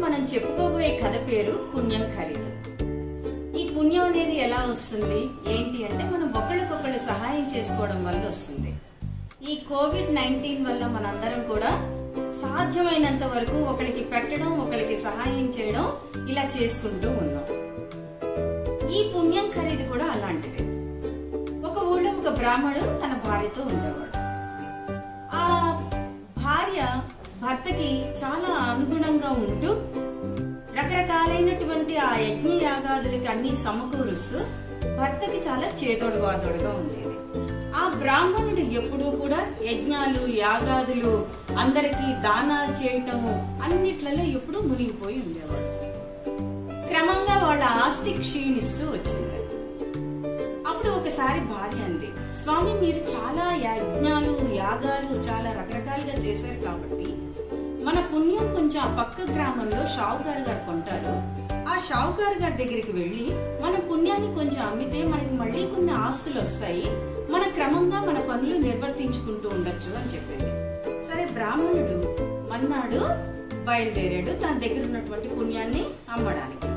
మనం చెప్పుకోబోయే కథ పేరు పుణ్యం ఖరీదు ఈ పుణ్యం అనేది ఎలా వస్తుంది ఏంటి అంటే మనం ఒకళ్ళకొకళ్ళు సహాయం చేసుకోవడం వల్ల వస్తుంది ఈ కోవిడ్ నైన్టీన్ వల్ల మనందరం కూడా సాధ్యమైనంత వరకు ఒకరికి పెట్టడం ఒకరికి సహాయం చేయడం ఇలా చేసుకుంటూ ఉన్నాం ఈ పుణ్యం ఖరీదు కూడా అలాంటిదే ఒక ఊళ్ళో ఒక బ్రాహ్మడు తన భార్యతో ఉండేవాడు ఆ భార్య భర్తకి చాలా అనుగుణంగా ఉంటూ రకరకాలైనటువంటి ఆ యజ్ఞ యాగాదులకి అన్ని సమకూరుస్తూ భర్తకి చాలా చేదోడు వాదోడుగా ఉండేది ఆ బ్రాహ్మణుడు ఎప్పుడూ కూడా యజ్ఞాలు యాగాదులు అందరికీ దానాలు చేయటము అన్నిట్లలో ఎప్పుడూ మునిగిపోయి ఉండేవాడు క్రమంగా వాళ్ళ ఆస్తి క్షీణిస్తూ వచ్చింది అప్పుడు ఒకసారి భార్య అంది స్వామి మీరు చాలా యజ్ఞాలు యాగాలు చాలా రకరకాలుగా చేశారు కాబట్టి మన పుణ్యం కొంచెం ఆ పక్క గ్రామంలో షావుకారు గారు కొంటారు ఆ షావుకారు గారి దగ్గరికి వెళ్ళి మన పుణ్యాన్ని కొంచెం అమ్మితే మనకి మళ్ళీ కొన్ని ఆస్తులు వస్తాయి మన క్రమంగా మన పనులు నిర్వర్తించుకుంటూ ఉండొచ్చు అని చెప్పింది సరే బ్రాహ్మణుడు మన్నాడు బయలుదేరాడు తన దగ్గర ఉన్నటువంటి పుణ్యాన్ని అమ్మడానికి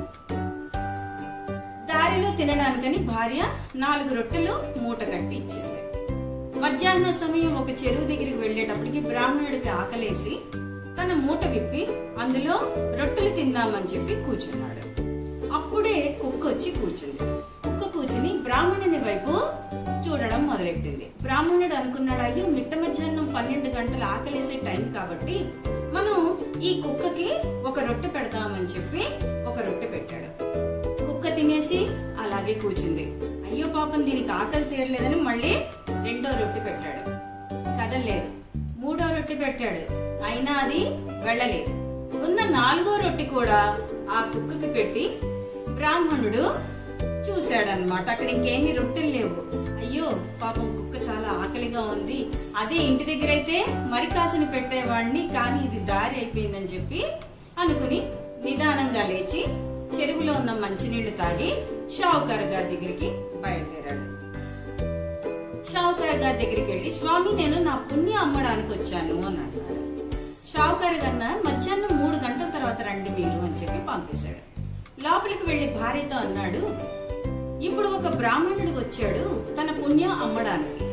దారిలో తినడానికని భార్య నాలుగు రొట్టెలు మూట కట్టి ఇచ్చింది మధ్యాహ్న సమయం ఒక చెరువు దగ్గరికి వెళ్ళేటప్పటికి బ్రాహ్మణుడికి ఆకలేసి తన మూట విప్పి అందులో రొట్టెలు తిందామని చెప్పి కూర్చున్నాడు అప్పుడే కుక్క వచ్చి కూర్చుంది కుక్క కూర్చుని బ్రాహ్మణుని వైపు చూడడం మొదలెట్టింది బ్రాహ్మణుడు అనుకున్నాడు అయ్యో మిట్ట మధ్యాహ్నం పన్నెండు గంటలు ఆకలేసే టైం కాబట్టి మనం ఈ కుక్కకి ఒక రొట్టె పెడదామని చెప్పి ఒక రొట్టె పెట్టాడు కుక్క తినేసి అలాగే కూర్చుంది అయ్యో పాపం దీనికి ఆకలి తీరలేదని మళ్ళీ రెండో రొట్టె పెట్టాడు కదలలేదు మూడో రొట్టె పెట్టాడు అయినా అది వెళ్ళలేదు ఉన్న నాలుగో రొట్టె కూడా ఆ కుక్కకి పెట్టి బ్రాహ్మణుడు చూశాడనమాట అక్కడ ఇంకేమి రొట్టెలు లేవు అయ్యో పాపం కుక్క చాలా ఆకలిగా ఉంది అదే ఇంటి దగ్గర అయితే మరి కాసుని పెట్టేవాడిని కానీ ఇది దారి అయిపోయిందని చెప్పి అనుకుని నిదానంగా లేచి చెరువులో ఉన్న మంచినీళ్లు తాగి షావుకారు గారి దగ్గరికి బయలుదేరాడు షావుకారు గారి దగ్గరికి వెళ్ళి స్వామి నేను నా పుణ్యం అమ్మడానికి వచ్చాను అని అన్నాడు షావుకారు గారిన మధ్యాహ్నం మూడు గంటల తర్వాత రండి మీరు అని చెప్పి పంపేశాడు లోపలికి వెళ్లి భార్యతో అన్నాడు ఇప్పుడు ఒక బ్రాహ్మణుడు వచ్చాడు తన పుణ్యం అమ్మడానికి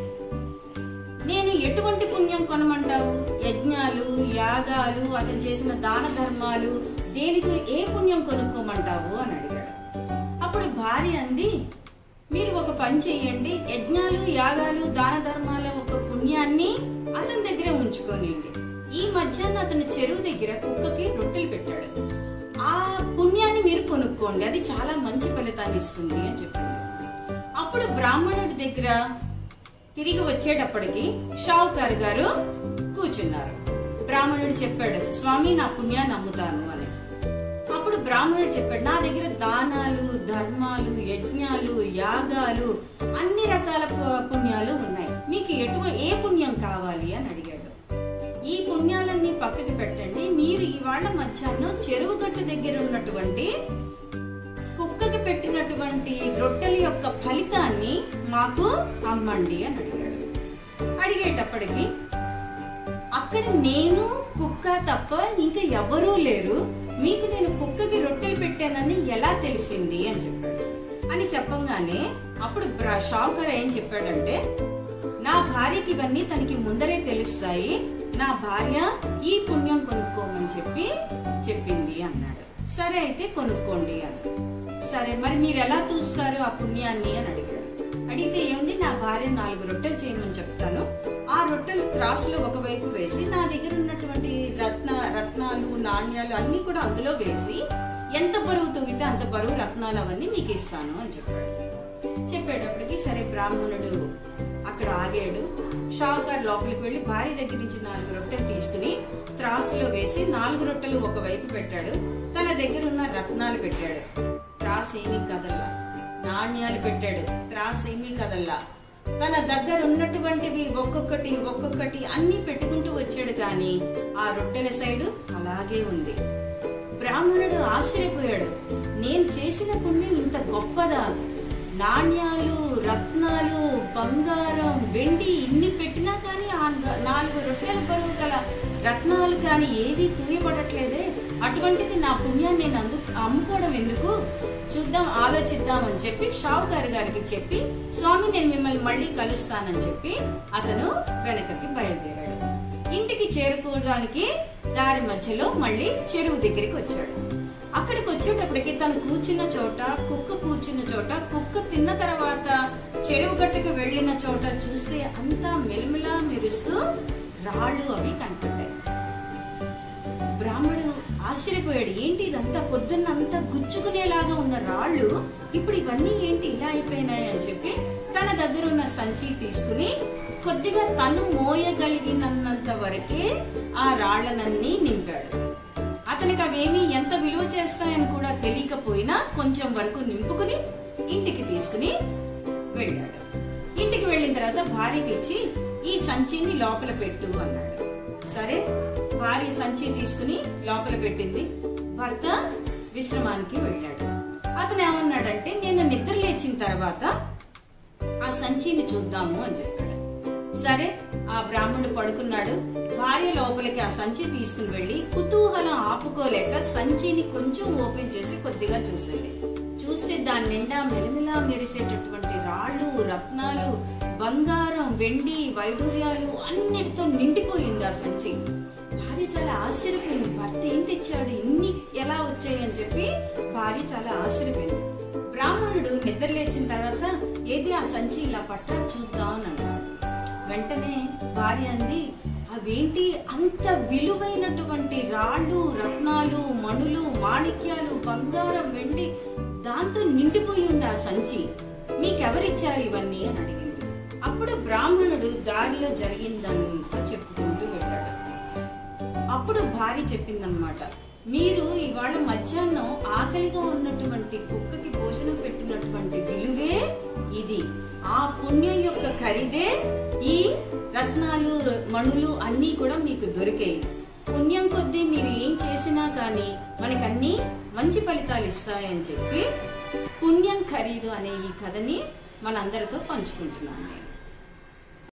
నేను ఎటువంటి పుణ్యం కొనమంటావు యజ్ఞాలు యాగాలు అతను చేసిన దాన ధర్మాలు దేనికి ఏ పుణ్యం కొనుక్కోమంటావు అని అడిగాడు అప్పుడు భార్య అంది మీరు ఒక పని చేయండి యజ్ఞాలు యాగాలు దాన ధర్మాల ఒక పుణ్యాన్ని అతని దగ్గరే ఉంచుకోనియండి ఈ మధ్యాహ్నం అతను చెరువు దగ్గర కుక్కకి రొట్టెలు పెట్టాడు ఆ పుణ్యాన్ని మీరు కొనుక్కోండి అది చాలా మంచి ఫలితాన్ని ఇస్తుంది అని చెప్పింది అప్పుడు బ్రాహ్మణుడి దగ్గర తిరిగి వచ్చేటప్పటికి షావుకారు గారు కూర్చున్నారు బ్రాహ్మణుడు చెప్పాడు స్వామి నా పుణ్యాన్ని అమ్ముతాను అని అప్పుడు బ్రాహ్మణుడు చెప్పాడు నా దగ్గర దానాలు ధర్మాలు యజ్ఞాలు యాగాలు అన్ని రకాల పు- పుణ్యాలు ఉన్నాయి మీకు ఎటు ఏ పుణ్యం కావాలి అని అడిగాడు ఈ పుణ్యాలన్నీ పక్కకి పెట్టండి మీరు ఇవాళ మధ్యాహ్నం చెరువు గట్టు దగ్గర ఉన్నటువంటి కుక్కకి పెట్టినటువంటి రొట్టెల యొక్క ఫలితాన్ని మాకు అమ్మండి అని అడిగాడు అడిగేటప్పటికి అక్కడ నేను కుక్క తప్ప ఇంకా ఎవరూ లేరు మీకు నేను కుక్కకి రొట్టెలు పెట్టానని ఎలా తెలిసింది అని చెప్పాడు అని చెప్పంగానే అప్పుడు బ్రా- షావుకర్ ఏం చెప్పాడంటే నా భార్యకి ఇవన్నీ తనకి ముందరే తెలుస్తాయి నా భార్య ఈ పుణ్యం కొనుక్కోమని చెప్పి చెప్పింది అన్నాడు సరే అయితే కొనుక్కోండి అన్నాడు సరే మరి మీరు ఎలా చూస్తారు ఆ పుణ్యాన్ని అని అడిగాడు అడిగితే ఏముంది నా భార్య నాలుగు రొట్టెలు చేయమని చెప్తాను ఆ రొట్టెలు త్రాసులో ఒకవైపు వేసి నా దగ్గర ఉన్నటువంటి రత్న రత్నాలు నాణ్యాలు అన్ని కూడా అందులో వేసి ఎంత బరువు తూగితే అంత బరువు రత్నాలు అవన్నీ మీకు ఇస్తాను అని చెప్పాడు చెప్పేటప్పటికి సరే బ్రాహ్మణుడు అక్కడ ఆగాడు షావుకారు లోపలికి వెళ్ళి భార్య దగ్గర నుంచి నాలుగు రొట్టెలు తీసుకుని త్రాసులో వేసి నాలుగు రొట్టెలు ఒకవైపు పెట్టాడు తన దగ్గర ఉన్న రత్నాలు పెట్టాడు త్రాసు ఏమీ కదల్లా నాణ్యాలు పెట్టాడు త్రాసు ఏమీ కదల్లా తన దగ్గర ఉన్నటువంటివి ఒక్కొక్కటి ఒక్కొక్కటి అన్ని పెట్టుకుంటూ వచ్చాడు కానీ ఆ రొట్టెల సైడు అలాగే ఉంది బ్రాహ్మణుడు ఆశ్చర్యపోయాడు నేను చేసిన పుణ్యం ఇంత గొప్పదా నాణ్యాలు రత్నాలు బంగారం వెండి ఇన్ని పెట్టినా కానీ ఆ నాలుగు రొట్టెల బరువు గల రత్నాలు కానీ ఏది తూయబడట్లేదే అటువంటిది నా పుణ్యాన్ని నేను అందు అమ్ముకోవడం ఎందుకు చూద్దాం ఆలోచిద్దాం అని చెప్పి షావుకారు గారికి చెప్పి స్వామి నేను మిమ్మల్ని మళ్ళీ కలుస్తానని చెప్పి అతను వెనకకి బయలుదేరాడు ఇంటికి చేరుకోవడానికి దారి మధ్యలో మళ్ళీ చెరువు దగ్గరికి వచ్చాడు అక్కడికి వచ్చేటప్పటికి తను కూర్చున్న చోట కుక్క కూర్చున్న చోట కుక్క తిన్న తర్వాత చెరువు గట్టుకు వెళ్ళిన చోట చూస్తే అంతా మెలిమిలా మెరుస్తూ రాళ్ళు అవి కనపడ్డాయి బ్రాహ్మణుడు ఆశ్చర్యపోయాడు ఏంటి ఇదంతా పొద్దున్నంతా గుచ్చుకునేలాగా ఉన్న రాళ్ళు ఇప్పుడు ఇవన్నీ ఏంటి ఇలా అయిపోయినాయి అని చెప్పి తన దగ్గర ఉన్న సంచి తీసుకుని కొద్దిగా తను మోయగలిగినంత వరకే ఆ రాళ్లనన్నీ నింపాడు అతనికి అవేమి ఎంత విలువ చేస్తాయని కూడా తెలియకపోయినా కొంచెం వరకు నింపుకుని ఇంటికి తీసుకుని వెళ్ళాడు ఇంటికి వెళ్ళిన తర్వాత భార్యకి ఇచ్చి ఈ సంచిని లోపల పెట్టు అన్నాడు సరే భార్య సంచి తీసుకుని లోపల పెట్టింది భర్త విశ్రమానికి వెళ్ళాడు అతను ఏమన్నాడంటే నేను నిద్ర లేచిన తర్వాత ఆ సంచిని చూద్దాము అని చెప్పాడు సరే ఆ బ్రాహ్మణుడు పడుకున్నాడు భార్య లోపలికి ఆ సంచి తీసుకుని వెళ్ళి కుతూహలం ఆపుకోలేక సంచిని కొంచెం ఓపెన్ చేసి కొద్దిగా చూసింది చూస్తే దాని నిండా మెరిమిలా మెరిసేటటువంటి రాళ్ళు రత్నాలు బంగారం వెండి వైడూర్యాలు అన్నిటితో నిండిపోయింది ఆ సంచి భార్య చాలా ఆశ్చర్యపోయింది భర్త ఏం తెచ్చాడు ఇన్ని ఎలా వచ్చాయి అని చెప్పి భార్య చాలా ఆశ్చర్యపోయింది బ్రాహ్మణుడు నిద్ర లేచిన తర్వాత ఏది ఆ సంచి ఇలా పట్టా చూద్దాం అని అన్నాడు వెంటనే భార్య అంది అవేంటి అంత విలువైనటువంటి రాళ్ళు రత్నాలు మణులు మాణిక్యాలు బంగారం వెండి దాంతో నిండిపోయి ఉంది ఆ సంచి మీకెవరిచ్చారు ఇవన్నీ అని అడిగింది అప్పుడు బ్రాహ్మణుడు దారిలో జరిగిందంతా చెప్పుకుంటూ వెళ్ళాడు అప్పుడు భార్య చెప్పిందనమాట మీరు ఇవాళ మధ్యాహ్నం ఆకలిగా ఉన్నటువంటి కుక్కకి భోజనం పెట్టినటువంటి విలువే ఇది ఆ పుణ్యం యొక్క ఖరీదే ఈ రత్నాలు మణులు అన్నీ కూడా మీకు దొరికాయి పుణ్యం కొద్దీ మీరు ఏం చేసినా కానీ మనకన్నీ మంచి ఫలితాలు ఇస్తాయని చెప్పి పుణ్యం ఖరీదు అనే ఈ కథని మనందరితో పంచుకుంటున్నాను నేను